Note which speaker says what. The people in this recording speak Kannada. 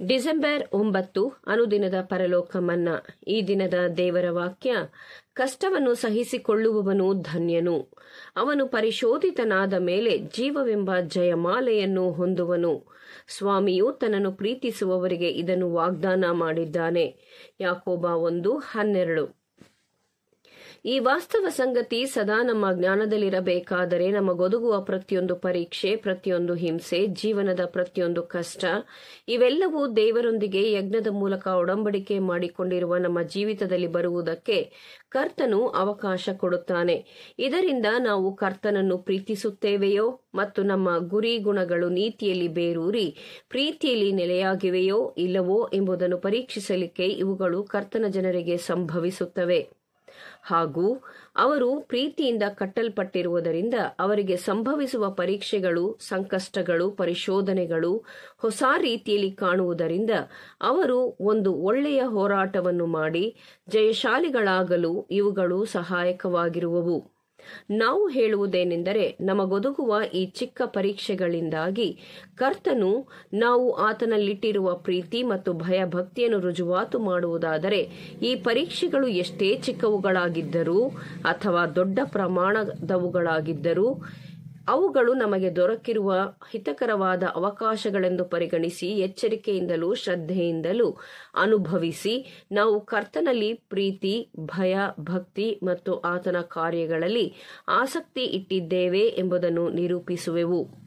Speaker 1: ಡಿಸೆಂಬರ್ ಒಂಬತ್ತು ಅನುದಿನದ ಪರಲೋಕ ಮನ್ನಾ ಈ ದಿನದ ದೇವರ ವಾಕ್ಯ ಕಷ್ಟವನ್ನು ಸಹಿಸಿಕೊಳ್ಳುವವನು ಧನ್ಯನು ಅವನು ಪರಿಶೋಧಿತನಾದ ಮೇಲೆ ಜೀವವೆಂಬ ಜಯಮಾಲೆಯನ್ನು ಹೊಂದುವನು ಸ್ವಾಮಿಯು ತನ್ನನ್ನು ಪ್ರೀತಿಸುವವರಿಗೆ ಇದನ್ನು ವಾಗ್ದಾನ ಮಾಡಿದ್ದಾನೆ ಯಾಕೋಬ ಒಂದು ಹನ್ನೆರಡು ಈ ವಾಸ್ತವ ಸಂಗತಿ ಸದಾ ನಮ್ಮ ಜ್ಞಾನದಲ್ಲಿರಬೇಕಾದರೆ ನಮಗೊದಗುವ ಪ್ರತಿಯೊಂದು ಪರೀಕ್ಷೆ ಪ್ರತಿಯೊಂದು ಹಿಂಸೆ ಜೀವನದ ಪ್ರತಿಯೊಂದು ಕಷ್ಟ ಇವೆಲ್ಲವೂ ದೇವರೊಂದಿಗೆ ಯಜ್ಞದ ಮೂಲಕ ಒಡಂಬಡಿಕೆ ಮಾಡಿಕೊಂಡಿರುವ ನಮ್ಮ ಜೀವಿತದಲ್ಲಿ ಬರುವುದಕ್ಕೆ ಕರ್ತನು ಅವಕಾಶ ಕೊಡುತ್ತಾನೆ ಇದರಿಂದ ನಾವು ಕರ್ತನನ್ನು ಪ್ರೀತಿಸುತ್ತೇವೆಯೋ ಮತ್ತು ನಮ್ಮ ಗುರಿ ಗುಣಗಳು ನೀತಿಯಲ್ಲಿ ಬೇರೂರಿ ಪ್ರೀತಿಯಲ್ಲಿ ನೆಲೆಯಾಗಿವೆಯೋ ಇಲ್ಲವೋ ಎಂಬುದನ್ನು ಪರೀಕ್ಷಿಸಲಿಕ್ಕೆ ಇವುಗಳು ಕರ್ತನ ಜನರಿಗೆ ಸಂಭವಿಸುತ್ತವೆ ಹಾಗೂ ಅವರು ಪ್ರೀತಿಯಿಂದ ಕಟ್ಟಲ್ಪಟ್ಟಿರುವುದರಿಂದ ಅವರಿಗೆ ಸಂಭವಿಸುವ ಪರೀಕ್ಷೆಗಳು ಸಂಕಷ್ಟಗಳು ಪರಿಶೋಧನೆಗಳು ಹೊಸ ರೀತಿಯಲ್ಲಿ ಕಾಣುವುದರಿಂದ ಅವರು ಒಂದು ಒಳ್ಳೆಯ ಹೋರಾಟವನ್ನು ಮಾಡಿ ಜಯಶಾಲಿಗಳಾಗಲು ಇವುಗಳು ಸಹಾಯಕವಾಗಿರುವವು ನಾವು ಹೇಳುವುದೇನೆಂದರೆ ನಮಗೊದಗುವ ಈ ಚಿಕ್ಕ ಪರೀಕ್ಷೆಗಳಿಂದಾಗಿ ಕರ್ತನು ನಾವು ಆತನಲ್ಲಿಟ್ಟಿರುವ ಪ್ರೀತಿ ಮತ್ತು ಭಯಭಕ್ತಿಯನ್ನು ರುಜುವಾತು ಮಾಡುವುದಾದರೆ ಈ ಪರೀಕ್ಷೆಗಳು ಎಷ್ಟೇ ಚಿಕ್ಕವುಗಳಾಗಿದ್ದರೂ ಅಥವಾ ದೊಡ್ಡ ಪ್ರಮಾಣದವುಗಳಾಗಿದ್ದರೂ ಅವುಗಳು ನಮಗೆ ದೊರಕಿರುವ ಹಿತಕರವಾದ ಅವಕಾಶಗಳೆಂದು ಪರಿಗಣಿಸಿ ಎಚ್ಚರಿಕೆಯಿಂದಲೂ ಶ್ರದ್ಧೆಯಿಂದಲೂ ಅನುಭವಿಸಿ ನಾವು ಕರ್ತನಲ್ಲಿ ಪ್ರೀತಿ ಭಯ ಭಕ್ತಿ ಮತ್ತು ಆತನ ಕಾರ್ಯಗಳಲ್ಲಿ ಆಸಕ್ತಿ ಇಟ್ಟಿದ್ದೇವೆ ಎಂಬುದನ್ನು ನಿರೂಪಿಸುವೆವು